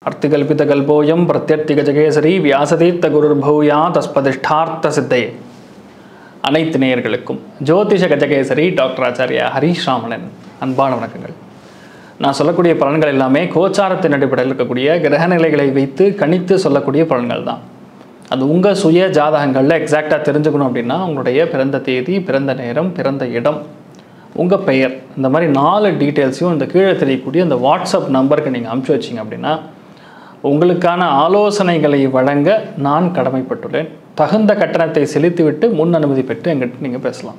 அர்த்திகல்பிதகல்போயம் பிரத்யர்த்திகஜகேசரி வியாசதீர்த்த குருர்பூயா தஸ்பதிஷ்டார்த்த சித்தையே அனைத்து நேயர்களுக்கும் ஜோதிஷ கஜகேசரி டாக்டர் ஆச்சாரியா ஹரீஷ் ராமணன் அன்பான வணக்கங்கள் நான் சொல்லக்கூடிய பலன்கள் எல்லாமே கோச்சாரத்தின் அடிப்படையில் இருக்கக்கூடிய கிரகநிலைகளை வைத்து கணித்து சொல்லக்கூடிய பலன்கள் தான் அது உங்கள் சுய ஜாதகங்களில் எக்ஸாக்டாக தெரிஞ்சுக்கணும் அப்படின்னா உங்களுடைய பிறந்த தேதி பிறந்த நேரம் பிறந்த இடம் உங்கள் பெயர் இந்த மாதிரி நாலு டீட்டெயில்ஸையும் இந்த கீழே தெரியக்கூடிய அந்த வாட்ஸ்அப் நம்பருக்கு நீங்கள் அனுப்பிச்சி வச்சிங்க அப்படின்னா உங்களுக்கான ஆலோசனைகளை வழங்க நான் கடமைப்பட்டுள்ளேன் தகுந்த கட்டணத்தை செலுத்திவிட்டு முன் அனுமதி பெற்று எங்கிட்ட நீங்கள் பேசலாம்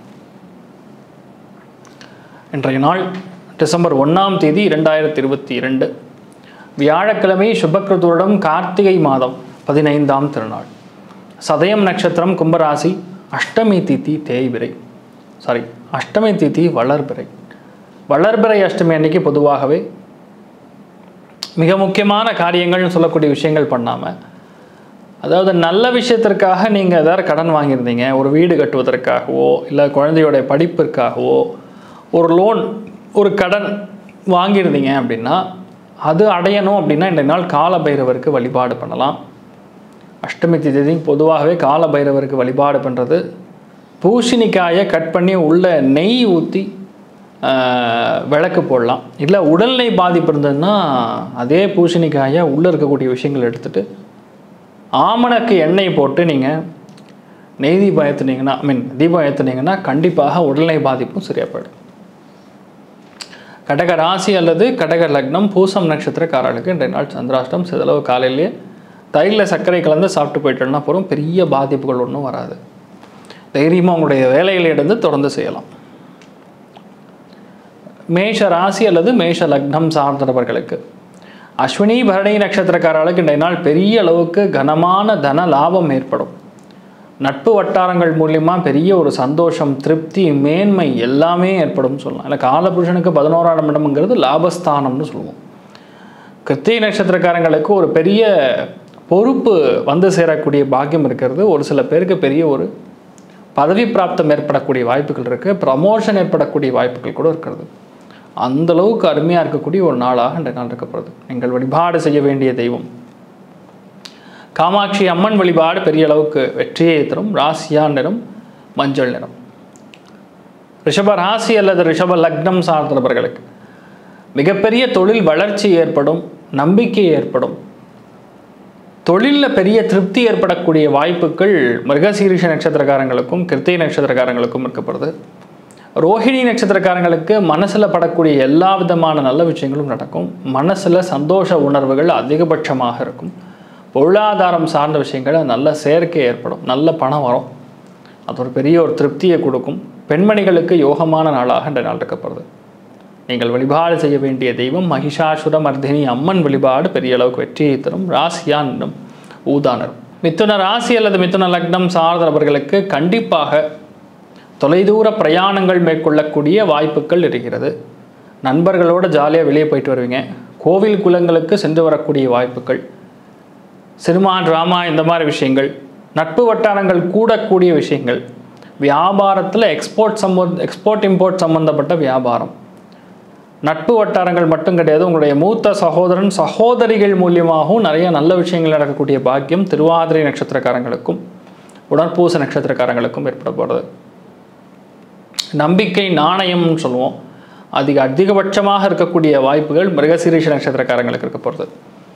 இன்றைய நாள் டிசம்பர் ஒன்றாம் தேதி இரண்டாயிரத்தி இருபத்தி இரண்டு வியாழக்கிழமை சுபக்கிருதுடன் கார்த்திகை மாதம் பதினைந்தாம் திருநாள் சதயம் நட்சத்திரம் கும்பராசி அஷ்டமி திதி தேய்பிரை சாரி அஷ்டமி திதி வளர்பிறை வளர்பிறை அஷ்டமி அன்னைக்கு பொதுவாகவே மிக முக்கியமான காரியங்கள்னு சொல்லக்கூடிய விஷயங்கள் பண்ணாமல் அதாவது நல்ல விஷயத்திற்காக நீங்கள் ஏதாவது கடன் வாங்கியிருந்தீங்க ஒரு வீடு கட்டுவதற்காகவோ இல்லை குழந்தையோடைய படிப்பிற்காகவோ ஒரு லோன் ஒரு கடன் வாங்கியிருந்தீங்க அப்படின்னா அது அடையணும் அப்படின்னா இந்த நாள் கால பைரவருக்கு வழிபாடு பண்ணலாம் அஷ்டமி திதி பொதுவாகவே கால பைரவருக்கு வழிபாடு பண்ணுறது பூசணிக்காயை கட் பண்ணி உள்ள நெய் ஊற்றி விளக்கு போடலாம் இல்லை உடல்நிலை பாதிப்பு இருந்ததுன்னா அதே பூசணிக்காயை உள்ளே இருக்கக்கூடிய விஷயங்கள் எடுத்துகிட்டு ஆமணக்கு எண்ணெய் போட்டு நீங்கள் நெய் தீபம் ஏற்றுனீங்கன்னா ஐ மீன் தீபம் ஏற்றுனீங்கன்னா கண்டிப்பாக உடல்நிலை பாதிப்பும் சரியாக போயிடும் கடக ராசி அல்லது கடக லக்னம் பூசம் நட்சத்திரக்காரர்களுக்கு இன்றைய நாள் சந்திராஷ்டம் சிதளவு காலையிலேயே தயிரில் சர்க்கரை கலந்து சாப்பிட்டு போயிட்டோம்னா போகிறோம் பெரிய பாதிப்புகள் ஒன்றும் வராது தைரியமாக உங்களுடைய வேலைகளை எடுத்து தொடர்ந்து செய்யலாம் மேஷ ராசி அல்லது மேஷ லக்னம் சார்ந்தவர்களுக்கு அஸ்வினி பரணி நட்சத்திரக்காரர்களுக்கு இன்றைய நாள் பெரிய அளவுக்கு கனமான தன லாபம் ஏற்படும் நட்பு வட்டாரங்கள் மூலியமாக பெரிய ஒரு சந்தோஷம் திருப்தி மேன்மை எல்லாமே ஏற்படும் சொல்லலாம் இல்லை காலபுருஷனுக்கு பதினோராம் இடம்ங்கிறது லாபஸ்தானம்னு சொல்லுவோம் கிருத்திகை நட்சத்திரக்காரங்களுக்கு ஒரு பெரிய பொறுப்பு வந்து சேரக்கூடிய பாக்கியம் இருக்கிறது ஒரு சில பேருக்கு பெரிய ஒரு பதவி பிராப்தம் ஏற்படக்கூடிய வாய்ப்புகள் இருக்குது ப்ரமோஷன் ஏற்படக்கூடிய வாய்ப்புகள் கூட இருக்கிறது அந்த அளவுக்கு அருமையாக இருக்கக்கூடிய ஒரு நாளாக இந்த நாள் இருக்கப்படுது நீங்கள் வழிபாடு செய்ய வேண்டிய தெய்வம் காமாட்சி அம்மன் வழிபாடு பெரிய அளவுக்கு வெற்றியை தரும் ராசியா நிறம் மஞ்சள் நிறம் ரிஷப ராசி அல்லது ரிஷப லக்னம் சார்ந்தவர்களுக்கு மிகப்பெரிய தொழில் வளர்ச்சி ஏற்படும் நம்பிக்கை ஏற்படும் தொழிலில் பெரிய திருப்தி ஏற்படக்கூடிய வாய்ப்புகள் மிருகசீரிஷ நட்சத்திரக்காரங்களுக்கும் கிருத்திகை நட்சத்திரக்காரங்களுக்கும் இருக்கப்படுது ரோஹிணி நட்சத்திரக்காரங்களுக்கு மனசில் படக்கூடிய எல்லா விதமான நல்ல விஷயங்களும் நடக்கும் மனசில் சந்தோஷ உணர்வுகள் அதிகபட்சமாக இருக்கும் பொருளாதாரம் சார்ந்த விஷயங்கள் நல்ல சேர்க்கை ஏற்படும் நல்ல பணம் வரும் அது ஒரு பெரிய ஒரு திருப்தியை கொடுக்கும் பெண்மணிகளுக்கு யோகமான நாளாக இந்த நாள் இருக்கப்படுது நீங்கள் வழிபாடு செய்ய வேண்டிய தெய்வம் மகிஷாசுர மர்தினி அம்மன் வழிபாடு பெரிய அளவுக்கு வெற்றியை தரும் ராசியான் ஊதானரும் மிதுன ராசி அல்லது மிதுன லக்னம் சார்ந்தவர்களுக்கு கண்டிப்பாக தொலைதூர பிரயாணங்கள் மேற்கொள்ளக்கூடிய வாய்ப்புகள் இருக்கிறது நண்பர்களோடு ஜாலியாக வெளியே போயிட்டு வருவீங்க கோவில் குலங்களுக்கு சென்று வரக்கூடிய வாய்ப்புகள் சினிமா ட்ராமா இந்த மாதிரி விஷயங்கள் நட்பு வட்டாரங்கள் கூடக்கூடிய விஷயங்கள் வியாபாரத்தில் எக்ஸ்போர்ட் சம்பந்த எக்ஸ்போர்ட் இம்போர்ட் சம்மந்தப்பட்ட வியாபாரம் நட்பு வட்டாரங்கள் மட்டும் கிடையாது உங்களுடைய மூத்த சகோதரன் சகோதரிகள் மூலியமாகவும் நிறைய நல்ல விஷயங்கள் நடக்கக்கூடிய பாக்கியம் திருவாதிரை நட்சத்திரக்காரங்களுக்கும் உடற்பூச நட்சத்திரக்காரங்களுக்கும் ஏற்பட போகிறது நம்பிக்கை நாணயம்னு சொல்லுவோம் அதிக அதிகபட்சமாக இருக்கக்கூடிய வாய்ப்புகள் மிருகசீரிஷ நட்சத்திரக்காரங்களுக்கு இருக்க போகிறது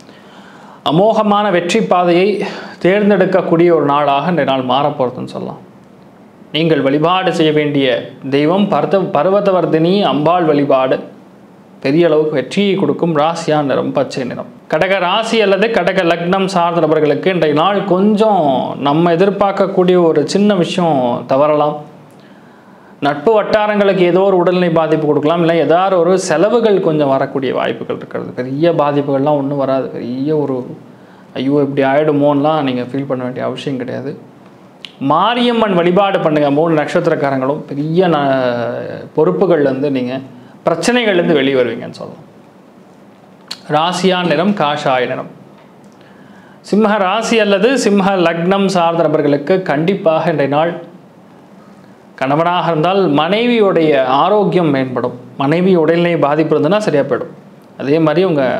அமோகமான வெற்றி பாதையை தேர்ந்தெடுக்கக்கூடிய ஒரு நாளாக இந்த நாள் மாறப்போகிறதுன்னு சொல்லலாம் நீங்கள் வழிபாடு செய்ய வேண்டிய தெய்வம் பர்த பர்வதவர்தினி அம்பாள் வழிபாடு பெரிய அளவுக்கு வெற்றியை கொடுக்கும் ராசியா நிறம் பச்சை நிறம் கடக ராசி அல்லது கடக லக்னம் சார்ந்த நபர்களுக்கு இன்றைய நாள் கொஞ்சம் நம்ம எதிர்பார்க்கக்கூடிய ஒரு சின்ன விஷயம் தவறலாம் நட்பு வட்டாரங்களுக்கு ஏதோ ஒரு உடல்நிலை பாதிப்பு கொடுக்கலாம் இல்லை ஏதாவது ஒரு செலவுகள் கொஞ்சம் வரக்கூடிய வாய்ப்புகள் இருக்கிறது பெரிய பாதிப்புகள்லாம் ஒன்றும் வராது பெரிய ஒரு ஐயோ இப்படி ஆகிடுமோன்னெலாம் நீங்கள் ஃபீல் பண்ண வேண்டிய அவசியம் கிடையாது மாரியம்மன் வழிபாடு பண்ணுங்கள் மூணு நட்சத்திரக்காரங்களும் பெரிய ந பொறுப்புகள்லேருந்து நீங்கள் பிரச்சனைகள்லேருந்து வெளியே வருவீங்கன்னு சொல்லலாம் ராசியா நிறம் காஷாய நிறம் சிம்ம ராசி அல்லது சிம்ம லக்னம் சார்ந்த நபர்களுக்கு கண்டிப்பாக இன்றைய நாள் கணவனாக இருந்தால் மனைவியுடைய ஆரோக்கியம் மேம்படும் மனைவி உடல்நிலை பாதிப்பு இருந்ததுன்னா சரியாக போயிடும் அதே மாதிரி உங்கள்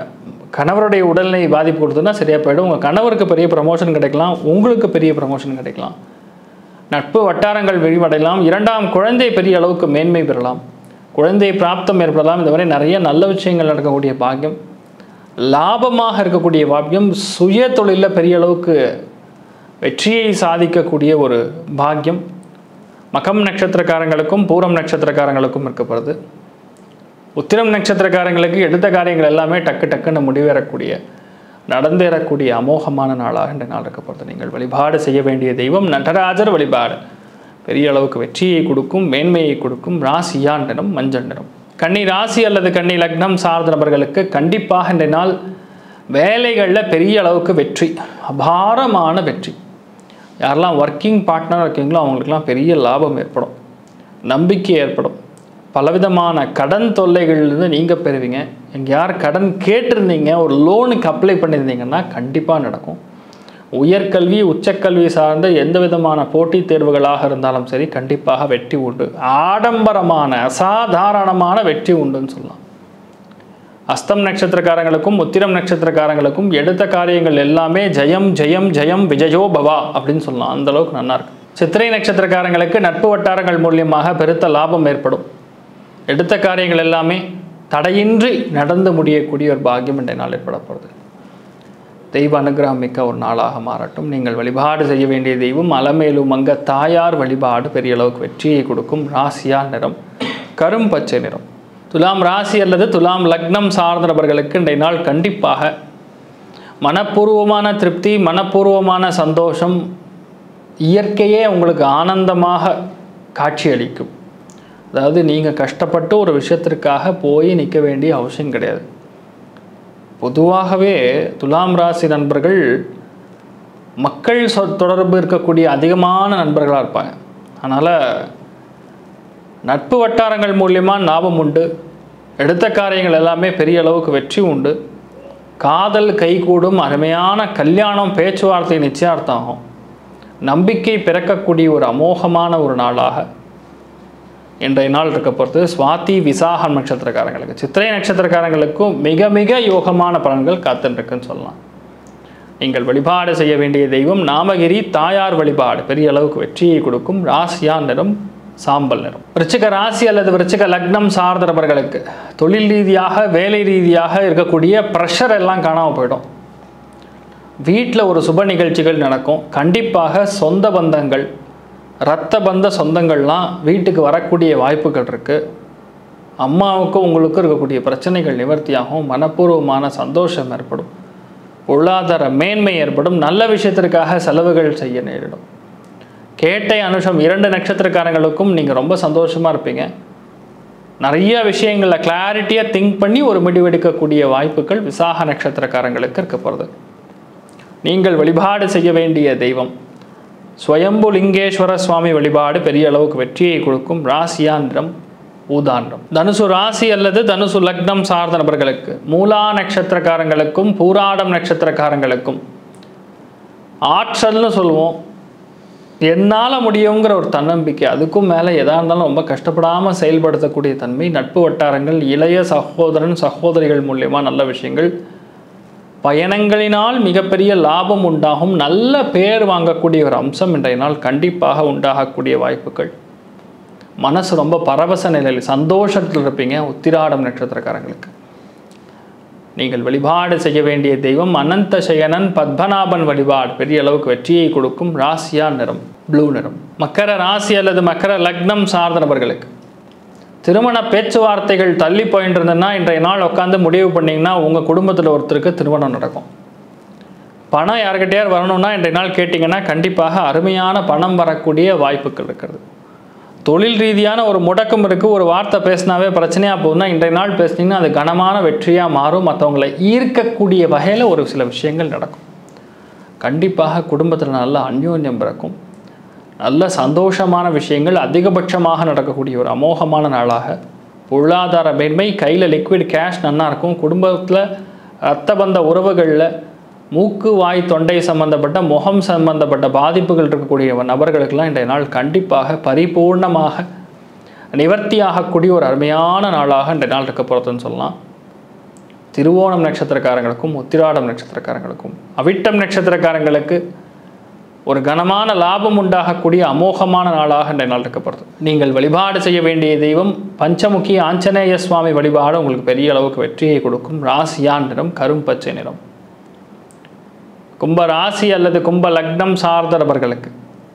கணவருடைய உடல்நிலை பாதிப்பு கொடுத்ததுன்னா சரியாக போயிடும் உங்கள் கணவருக்கு பெரிய ப்ரமோஷன் கிடைக்கலாம் உங்களுக்கு பெரிய ப்ரமோஷன் கிடைக்கலாம் நட்பு வட்டாரங்கள் விரிவடையலாம் இரண்டாம் குழந்தை பெரிய அளவுக்கு மேன்மை பெறலாம் குழந்தை பிராப்தம் ஏற்படலாம் இந்த மாதிரி நிறைய நல்ல விஷயங்கள் நடக்கக்கூடிய பாக்கியம் லாபமாக இருக்கக்கூடிய பாக்கியம் சுய தொழிலில் பெரிய அளவுக்கு வெற்றியை சாதிக்கக்கூடிய ஒரு பாக்கியம் மகம் நட்சத்திரக்காரங்களுக்கும் பூரம் நட்சத்திரக்காரங்களுக்கும் இருக்கப்படுது உத்திரம் நட்சத்திரக்காரங்களுக்கு எடுத்த காரியங்கள் எல்லாமே டக்கு டக்குன்னு முடிவேறக்கூடிய நடந்தேறக்கூடிய அமோகமான நாளாக இந்த நாள் இருக்கப்படுது நீங்கள் வழிபாடு செய்ய வேண்டிய தெய்வம் நடராஜர் வழிபாடு பெரிய அளவுக்கு வெற்றியை கொடுக்கும் மேன்மையை கொடுக்கும் ராசியா நிறம் மஞ்சள் நிறம் கன்னி ராசி அல்லது கன்னி லக்னம் சார்ந்த நபர்களுக்கு கண்டிப்பாக இந்த நாள் வேலைகளில் பெரிய அளவுக்கு வெற்றி அபாரமான வெற்றி யாரெல்லாம் ஒர்க்கிங் பார்ட்னர் இருக்கீங்களோ அவங்களுக்கெல்லாம் பெரிய லாபம் ஏற்படும் நம்பிக்கை ஏற்படும் பலவிதமான கடன் தொல்லைகள்லேருந்து நீங்கள் பெறுவீங்க எங்க யார் கடன் கேட்டிருந்தீங்க ஒரு லோனுக்கு அப்ளை பண்ணியிருந்தீங்கன்னா கண்டிப்பாக நடக்கும் உயர்கல்வி உச்சக்கல்வி சார்ந்த எந்த விதமான போட்டித் தேர்வுகளாக இருந்தாலும் சரி கண்டிப்பாக வெற்றி உண்டு ஆடம்பரமான அசாதாரணமான வெற்றி உண்டுன்னு சொல்லலாம் அஸ்தம் நட்சத்திரக்காரங்களுக்கும் உத்திரம் நட்சத்திரக்காரங்களுக்கும் எடுத்த காரியங்கள் எல்லாமே ஜெயம் ஜெயம் ஜெயம் விஜயோ பவா அப்படின்னு சொல்லலாம் அந்த அளவுக்கு நல்லா இருக்கு சித்திரை நட்சத்திரக்காரங்களுக்கு நட்பு வட்டாரங்கள் மூலியமாக பெருத்த லாபம் ஏற்படும் எடுத்த காரியங்கள் எல்லாமே தடையின்றி நடந்து முடியக்கூடிய ஒரு பாக்கியம் இன்றைய நாள் ஏற்பட போகிறது தெய்வ அனுகிரகம் மிக்க ஒரு நாளாக மாறட்டும் நீங்கள் வழிபாடு செய்ய வேண்டிய தெய்வம் அலமேலு மங்க தாயார் வழிபாடு பெரிய அளவுக்கு வெற்றியை கொடுக்கும் ராசியா நிறம் கரும் பச்சை நிறம் துலாம் ராசி அல்லது துலாம் லக்னம் சார்ந்த நபர்களுக்கு இன்றைய நாள் கண்டிப்பாக மனப்பூர்வமான திருப்தி மனப்பூர்வமான சந்தோஷம் இயற்கையே உங்களுக்கு ஆனந்தமாக காட்சியளிக்கும் அதாவது நீங்கள் கஷ்டப்பட்டு ஒரு விஷயத்திற்காக போய் நிற்க வேண்டிய அவசியம் கிடையாது பொதுவாகவே துலாம் ராசி நண்பர்கள் மக்கள் சொ தொடர்பு இருக்கக்கூடிய அதிகமான நண்பர்களாக இருப்பாங்க அதனால் நட்பு வட்டாரங்கள் மூலியமாக லாபம் உண்டு எடுத்த காரியங்கள் எல்லாமே பெரிய அளவுக்கு வெற்றி உண்டு காதல் கைகூடும் அருமையான கல்யாணம் பேச்சுவார்த்தை நிச்சயார்த்தம் ஆகும் நம்பிக்கை பிறக்கக்கூடிய ஒரு அமோகமான ஒரு நாளாக இன்றைய நாள் இருக்க பொறுத்து சுவாதி விசாகம் நட்சத்திரக்காரங்களுக்கு சித்திரை நட்சத்திரக்காரங்களுக்கும் மிக மிக யோகமான பலன்கள் காத்துருக்குன்னு சொல்லலாம் நீங்கள் வழிபாடு செய்ய வேண்டிய தெய்வம் நாமகிரி தாயார் வழிபாடு பெரிய அளவுக்கு வெற்றியை கொடுக்கும் ராசியா நிறம் சாம்பல் நிறம் விருச்சிக ராசி அல்லது விருச்சிக லக்னம் சார்ந்த நபர்களுக்கு தொழில் ரீதியாக வேலை ரீதியாக இருக்கக்கூடிய ப்ரெஷர் எல்லாம் காணாமல் போயிடும் வீட்டில் ஒரு சுப நிகழ்ச்சிகள் நடக்கும் கண்டிப்பாக சொந்த பந்தங்கள் இரத்த பந்த சொந்தங்கள்லாம் வீட்டுக்கு வரக்கூடிய வாய்ப்புகள் இருக்குது அம்மாவுக்கும் உங்களுக்கும் இருக்கக்கூடிய பிரச்சனைகள் நிவர்த்தியாகும் மனப்பூர்வமான சந்தோஷம் ஏற்படும் பொருளாதார மேன்மை ஏற்படும் நல்ல விஷயத்திற்காக செலவுகள் செய்ய நேரிடும் கேட்டை அனுஷம் இரண்டு நட்சத்திரக்காரங்களுக்கும் நீங்கள் ரொம்ப சந்தோஷமாக இருப்பீங்க நிறைய விஷயங்களில் கிளாரிட்டியாக திங்க் பண்ணி ஒரு முடிவெடுக்கக்கூடிய வாய்ப்புகள் விசாக நட்சத்திரக்காரங்களுக்கு இருக்க போகிறது நீங்கள் வழிபாடு செய்ய வேண்டிய தெய்வம் ஸ்வயம்பு லிங்கேஸ்வர சுவாமி வழிபாடு பெரிய அளவுக்கு வெற்றியை கொடுக்கும் ராசியாந்திரம் ஊதாண்டம் தனுசு ராசி அல்லது தனுசு லக்னம் சார்ந்த நபர்களுக்கு மூலா நட்சத்திரக்காரங்களுக்கும் பூராடம் நட்சத்திரக்காரங்களுக்கும் ஆற்றல்னு சொல்லுவோம் என்னால் முடியுங்கிற ஒரு தன்னம்பிக்கை அதுக்கும் மேலே எதாக இருந்தாலும் ரொம்ப கஷ்டப்படாமல் செயல்படுத்தக்கூடிய தன்மை நட்பு வட்டாரங்கள் இளைய சகோதரன் சகோதரிகள் மூலியமாக நல்ல விஷயங்கள் பயணங்களினால் மிகப்பெரிய லாபம் உண்டாகும் நல்ல பேர் வாங்கக்கூடிய ஒரு அம்சம் இன்றைய நாள் கண்டிப்பாக உண்டாகக்கூடிய வாய்ப்புகள் மனசு ரொம்ப பரவச நிலையில் சந்தோஷத்தில் இருப்பீங்க உத்திராடம் நட்சத்திரக்காரங்களுக்கு நீங்கள் வழிபாடு செய்ய வேண்டிய தெய்வம் அனந்த சயனன் பத்மநாபன் வழிபாடு பெரிய அளவுக்கு வெற்றியை கொடுக்கும் ராசியா நிறம் ப்ளூ நிறம் மக்கர ராசி அல்லது மக்கர லக்னம் சார்ந்த நபர்களுக்கு திருமண பேச்சுவார்த்தைகள் தள்ளி போயிட்டு இருந்ததுன்னா இன்றைய நாள் உட்காந்து முடிவு பண்ணிங்கன்னா உங்கள் குடும்பத்தில் ஒருத்தருக்கு திருமணம் நடக்கும் பணம் யாருக்கிட்டையார் வரணும்னா இன்றைய நாள் கேட்டிங்கன்னா கண்டிப்பாக அருமையான பணம் வரக்கூடிய வாய்ப்புகள் இருக்கிறது தொழில் ரீதியான ஒரு முடக்கம் இருக்குது ஒரு வார்த்தை பேசினாவே பிரச்சனையாக போகுதுன்னா இன்றைய நாள் பேசுனீங்கன்னா அது கனமான வெற்றியாக மாறும் மற்றவங்களை ஈர்க்கக்கூடிய வகையில் ஒரு சில விஷயங்கள் நடக்கும் கண்டிப்பாக குடும்பத்தில் நல்ல அந்யோன்யம் பிறக்கும் நல்ல சந்தோஷமான விஷயங்கள் அதிகபட்சமாக நடக்கக்கூடிய ஒரு அமோகமான நாளாக பொருளாதார மேன்மை கையில் லிக்விட் கேஷ் நல்லா இருக்கும் குடும்பத்தில் ரத்த பந்த உறவுகளில் மூக்கு வாய் தொண்டை சம்பந்தப்பட்ட முகம் சம்பந்தப்பட்ட பாதிப்புகள் இருக்கக்கூடிய நபர்களுக்கெல்லாம் இன்றைய நாள் கண்டிப்பாக பரிபூர்ணமாக நிவர்த்தியாகக்கூடிய ஒரு அருமையான நாளாக இன்றைய நாள் இருக்க போகிறதுன்னு சொல்லலாம் திருவோணம் நட்சத்திரக்காரங்களுக்கும் உத்திராடம் நட்சத்திரக்காரங்களுக்கும் அவிட்டம் நட்சத்திரக்காரங்களுக்கு ஒரு கனமான லாபம் உண்டாகக்கூடிய அமோகமான நாளாக இந்த நாள் இருக்கப்படுது நீங்கள் வழிபாடு செய்ய வேண்டிய தெய்வம் பஞ்சமுகி ஆஞ்சநேய சுவாமி வழிபாடு உங்களுக்கு பெரிய அளவுக்கு வெற்றியை கொடுக்கும் ராசியான் நிறம் கரும்பச்சை நிறம் கும்ப ராசி அல்லது கும்ப லக்னம் சார்ந்த நபர்களுக்கு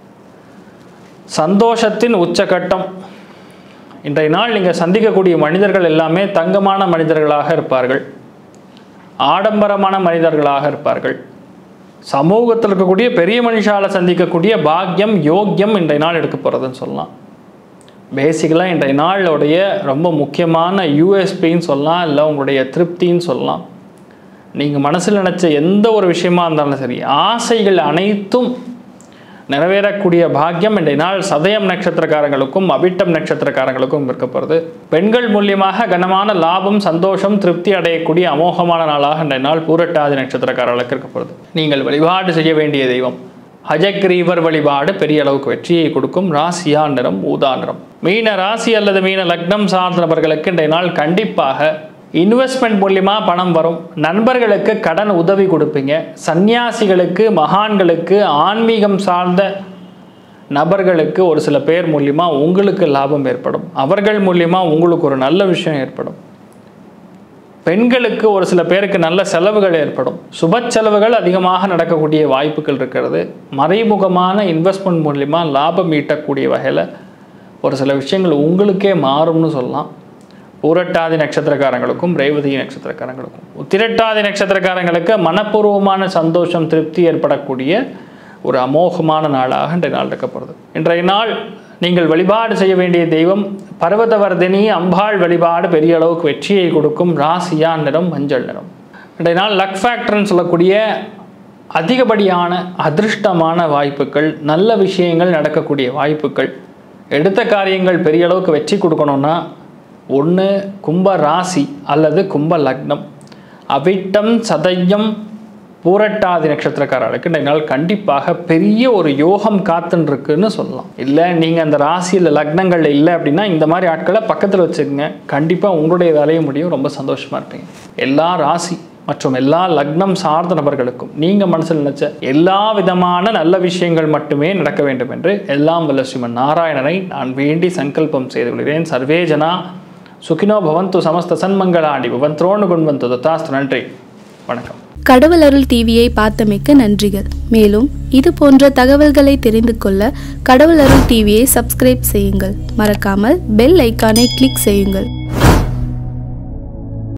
சந்தோஷத்தின் உச்சகட்டம் இன்றைய நாள் நீங்கள் சந்திக்கக்கூடிய மனிதர்கள் எல்லாமே தங்கமான மனிதர்களாக இருப்பார்கள் ஆடம்பரமான மனிதர்களாக இருப்பார்கள் சமூகத்தில் இருக்கக்கூடிய பெரிய மனுஷால சந்திக்கக்கூடிய பாக்கியம் யோக்கியம் இன்றைய நாள் எடுக்க போகிறதுன்னு சொல்லலாம் பேசிக்கலாக இன்றைய நாளுடைய ரொம்ப முக்கியமான யூஎஸ்பின்னு சொல்லலாம் இல்லை உங்களுடைய திருப்தின்னு சொல்லலாம் நீங்கள் மனசில் நினச்ச எந்த ஒரு விஷயமா இருந்தாலும் சரி ஆசைகள் அனைத்தும் நிறைவேறக்கூடிய பாக்கியம் இன்றைய நாள் சதயம் நட்சத்திரக்காரங்களுக்கும் அவிட்டம் நட்சத்திரக்காரங்களுக்கும் இருக்கப்படுது பெண்கள் மூலியமாக கனமான லாபம் சந்தோஷம் திருப்தி அடையக்கூடிய அமோகமான நாளாக இன்றைய நாள் பூரட்டாதி நட்சத்திரக்காரர்களுக்கு இருக்கப்படுது நீங்கள் வழிபாடு செய்ய வேண்டிய தெய்வம் ஹஜக்ரீவர் வழிபாடு பெரிய அளவுக்கு வெற்றியை கொடுக்கும் ராசியா நிறம் ஊதா நிறம் மீன ராசி அல்லது மீன லக்னம் சார்ந்த நபர்களுக்கு இன்றைய நாள் கண்டிப்பாக இன்வெஸ்ட்மெண்ட் மூலியமா பணம் வரும் நண்பர்களுக்கு கடன் உதவி கொடுப்பீங்க சந்நியாசிகளுக்கு மகான்களுக்கு ஆன்மீகம் சார்ந்த நபர்களுக்கு ஒரு சில பேர் மூலியமா உங்களுக்கு லாபம் ஏற்படும் அவர்கள் மூலியமா உங்களுக்கு ஒரு நல்ல விஷயம் ஏற்படும் பெண்களுக்கு ஒரு சில பேருக்கு நல்ல செலவுகள் ஏற்படும் சுப செலவுகள் அதிகமாக நடக்கக்கூடிய வாய்ப்புகள் இருக்கிறது மறைமுகமான இன்வெஸ்ட்மெண்ட் மூலிமா லாபம் ஈட்டக்கூடிய வகையில் ஒரு சில விஷயங்கள் உங்களுக்கே மாறும்னு சொல்லலாம் பூரட்டாதி நட்சத்திரக்காரங்களுக்கும் ரேவதி நட்சத்திரக்காரங்களுக்கும் உத்திரட்டாதி நட்சத்திரக்காரங்களுக்கு மனப்பூர்வமான சந்தோஷம் திருப்தி ஏற்படக்கூடிய ஒரு அமோகமான நாளாக இன்றைய நாள் இருக்கப்படுது இன்றைய நாள் நீங்கள் வழிபாடு செய்ய வேண்டிய தெய்வம் பர்வதவர்தினி அம்பாள் வழிபாடு பெரிய அளவுக்கு வெற்றியை கொடுக்கும் ராசியா நிறம் மஞ்சள் நிறம் இன்றைய நாள் லக் ஃபேக்டர்னு சொல்லக்கூடிய அதிகப்படியான அதிர்ஷ்டமான வாய்ப்புகள் நல்ல விஷயங்கள் நடக்கக்கூடிய வாய்ப்புகள் எடுத்த காரியங்கள் பெரிய அளவுக்கு வெற்றி கொடுக்கணும்னா ஒன்று கும்ப ராசி அல்லது கும்ப லக்னம் அவிட்டம் சதயம் பூரட்டாதி நட்சத்திரக்காரர்களுக்கு இந்த நாள் கண்டிப்பாக பெரிய ஒரு யோகம் காத்துன்னு இருக்குன்னு சொல்லலாம் இல்லை நீங்கள் அந்த ராசியில் லக்னங்கள் இல்லை அப்படின்னா இந்த மாதிரி ஆட்களை பக்கத்தில் வச்சுக்கோங்க கண்டிப்பாக உங்களுடைய வேலையை முடியும் ரொம்ப சந்தோஷமாக இருப்பீங்க எல்லா ராசி மற்றும் எல்லா லக்னம் சார்ந்த நபர்களுக்கும் நீங்கள் மனசில் நினைச்ச எல்லா விதமான நல்ல விஷயங்கள் மட்டுமே நடக்க வேண்டும் என்று எல்லாம் வல்ல ஸ்ரீமன் நாராயணனை நான் வேண்டி சங்கல்பம் செய்து கொள்கிறேன் சர்வே ஜனா சுகினோ பவந்து சமஸ்த சன்மங்களாண்டி பவந்த்ரோணு குண்வந்து தத்தாஸ்து நன்றி வணக்கம் கடவுள் அருள் டிவியை பார்த்தமைக்க நன்றிகள் மேலும் இது போன்ற தகவல்களை தெரிந்து கொள்ள கடவுள் அருள் டிவியை சப்ஸ்கிரைப் செய்யுங்கள் மறக்காமல் பெல் ஐக்கானை கிளிக் செய்யுங்கள்